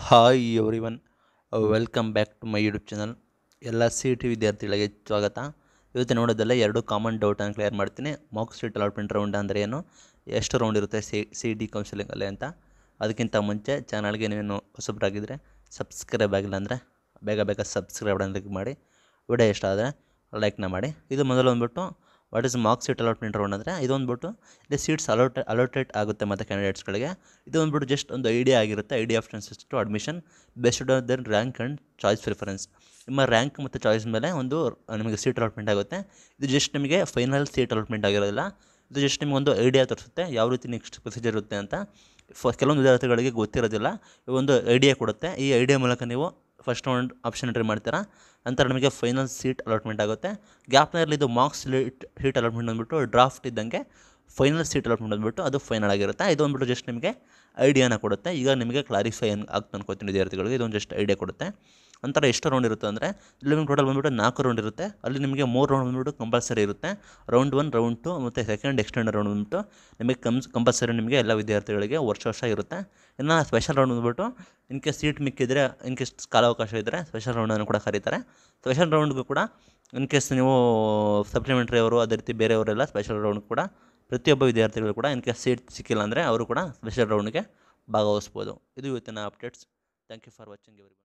hi everyone welcome back to my YouTube channel ಎಲ್ಲ C T ವಿದ್ಯಾರ್ಥಿಗಳಿಗೆ ಸ್ವಾಗತ ಇವತ್ತು ನೋಡೋದಲ್ಲ ಎರಡು ಕಾಮನ್ ಡೌಟನ್ನು ಕ್ಲಿಯರ್ ಮಾಡ್ತೀನಿ ಮಾರ್ಕ್ ಸ್ಟ್ರೀಟ್ ಅಲಾಟ್ಮೆಂಟ್ ರೌಂಡ್ ಅಂದರೆ ಏನು ಎಷ್ಟು ರೌಂಡ್ ಇರುತ್ತೆ ಸಿ ಸಿ ಡಿ ಕೌನ್ಸಿಲಿಂಗಲ್ಲಿ ಅಂತ ಅದಕ್ಕಿಂತ ಮುಂಚೆ ಚಾನಲ್ಗೆ ನೀವೇನು ಹೊಸಬ್ರಾಗಿದ್ದರೆ ಸಬ್ಸ್ಕ್ರೈಬ್ ಆಗಿಲ್ಲ ಅಂದರೆ ಬೇಗ ಬೇಗ ಸಬ್ಸ್ಕ್ರೈಬ್ ಕ್ಲಿಕ್ ಮಾಡಿ ವಿಡಿಯೋ ಇಷ್ಟ ಆದರೆ ಲೈಕ್ನ ಮಾಡಿ ಇದು ಮೊದಲು ಬಂದ್ಬಿಟ್ಟು what is mock seat allotment round ಅಂದರೆ ಇದು ಬಂದ್ಬಿಟ್ಟು ಇಲ್ಲಿ ಸೀಟ್ಸ್ ಅಲೋಟ್ ಅಲೋಟೇಟ್ ಆಗುತ್ತೆ ಮತ್ತು ಕ್ಯಾಂಡಿಡೇಟ್ಸ್ಗಳಿಗೆ ಇದು ಬಂದ್ಬಿಟ್ಟು ಜಸ್ಟ್ ಒಂದು ಐಡಿಯಾ ಆಗಿರುತ್ತೆ ಐಡಿಯಾ ಆಫ್ ಟ್ರಾನ್ಸಿಸ್ to admission based on then rank and choice preference ನಿಮ್ಮ ರ್ಯಾಂಕ್ ಮತ್ತು ಚಾಯ್ಸ್ ಮೇಲೆ ಒಂದು ನಿಮಗೆ ಸೀಟ್ ಅಲಾಟ್ಮೆಂಟ್ ಆಗುತ್ತೆ ಇದು ಜಸ್ಟ್ ನಿಮಗೆ ಫೈನಲ್ ಸೀಟ್ ಅಲಾಟ್ಮೆಂಟ್ ಆಗಿರೋದಿಲ್ಲ ಇದು ಜಸ್ಟ್ ನಿಮ್ಗೆ ಒಂದು ಐಡಿಯಾ ತೋರಿಸುತ್ತೆ ಯಾವ ರೀತಿ ನೆಕ್ಸ್ಟ್ ಪ್ರೊಸೀಜರ್ ಇರುತ್ತೆ ಅಂತ ಫ ಕೆಲವೊಂದು ವಿದ್ಯಾರ್ಥಿಗಳಿಗೆ ಗೊತ್ತಿರೋದಿಲ್ಲ ಈ ಒಂದು ಐಡಿಯಾ ಕೊಡುತ್ತೆ ಈ ಐಡಿಯಾ ಮೂಲಕ ನೀವು ಫಸ್ಟ್ ರೌಂಡ್ ಆಪ್ಷನ್ ಎಂಟ್ರಿ ಮಾಡ್ತೀರಾ ನಂತರ ನಿಮಗೆ ಫೈನಲ್ ಸೀಟ್ ಅಲಾಟ್ಮೆಂಟ್ ಆಗುತ್ತೆ ಗ್ಯಾಪ್ನಲ್ಲಿ ಇದು ಮಾರ್ಕ್ಸ್ ಸೀಟ್ ಸೀಟ್ ಅಲಾಟ್ಮೆಂಟ್ ಅಂದ್ಬಿಟ್ಟು ಡ್ರಾಫ್ಟ್ ಇದ್ದಂಗೆ ಫೈನಲ್ ಸೀಟ್ ಅಲಾಟ್ಮೆಂಟ್ ಅಂದ್ಬಿಟ್ಟು ಅದು ಫೈನಲ್ ಆಗಿರುತ್ತೆ ಇದು ಅಂದ್ಬಿಟ್ಟು ಜಸ್ಟ್ ನಿಮಗೆ ಐಡಿಯಾನ ಕೊಡುತ್ತೆ ಈಗ ನಿಮಗೆ ಕ್ಲಾರಿಫೈ ಆಗ್ತಾ ಅನ್ಕೋತೀನಿ ವಿದ್ಯಾರ್ಥಿಗಳಿಗೆ ಇದೊಂದು ಜಸ್ಟ್ ಐಡಿಯಾ ಕೊಡುತ್ತೆ ನಂತರ ಎಷ್ಟು ರೌಂಡ್ ಇರುತ್ತೆ ಅಂದರೆ ಇಲ್ಲಿ ನಿಮ್ಗೆ ಟೋಟಲ್ ಬಂದ್ಬಿಟ್ಟು ನಾಲ್ಕು ರೌಂಡ್ ಇರುತ್ತೆ ಅಲ್ಲಿ ನಿಮಗೆ ಮೂರು ರೌಂಡ್ ಬಂದ್ಬಿಟ್ಟು ಕಂಪಲ್ಸರಿ ಇರುತ್ತೆ ರೌಂಡ್ ಒನ್ ರೌಂಡ್ ಟು ಮತ್ತು ಸೆಕೆಂಡ್ ಎಕ್ಸ್ಟೆಂಡ್ ರೌಂಡ್ ಬಂದ್ಬಿಟ್ಟು ನಿಮಗೆ ಕಮ್ಸ್ ಕಂಪಲ್ಸರಿ ನಿಮಗೆ ಎಲ್ಲ ವಿದ್ಯಾರ್ಥಿಗಳಿಗೆ ವರ್ಷ ವರ್ಷ ಇರುತ್ತೆ ಇನ್ನು ಸ್ಪೆಷಲ್ ರೌಂಡ್ ಬಂದ್ಬಿಟ್ಟು ಇನ್ ಕೇಸ್ ಸೀಟ್ ಮಿಕ್ಕಿದ್ರೆ ಇನ್ ಕೇಸ್ ಕಾಲಾವಕಾಶ ಇದ್ದರೆ ಸ್ಪೆಷಲ್ ರೌಂಡನ್ನು ಕೂಡ ಕರೀತಾರೆ ಸ್ಪೆಷಲ್ ರೌಂಡ್ಗೂ ಕೂಡ ಇನ್ ಕೇಸ್ ನೀವು ಸಪ್ಲಿಮೆಂಟ್ರಿ ಅವರು ಅದೇ ರೀತಿ ಬೇರೆಯವರೆಲ್ಲ ಸ್ಪೆಷಲ್ ರೌಂಡ್ ಕೂಡ ಪ್ರತಿಯೊಬ್ಬ ವಿದ್ಯಾರ್ಥಿಗಳು ಕೂಡ ಇನ್ ಕೇಸ್ ಸೀಟ್ ಸಿಕ್ಕಿಲ್ಲ ಅಂದರೆ ಅವರು ಕೂಡ ಸ್ಪೆಷಲ್ ರೌಂಡ್ಗೆ ಭಾಗವಹಿಸ್ಬೋದು ಇದು ಇವತ್ತಿನ updates thank you for watching every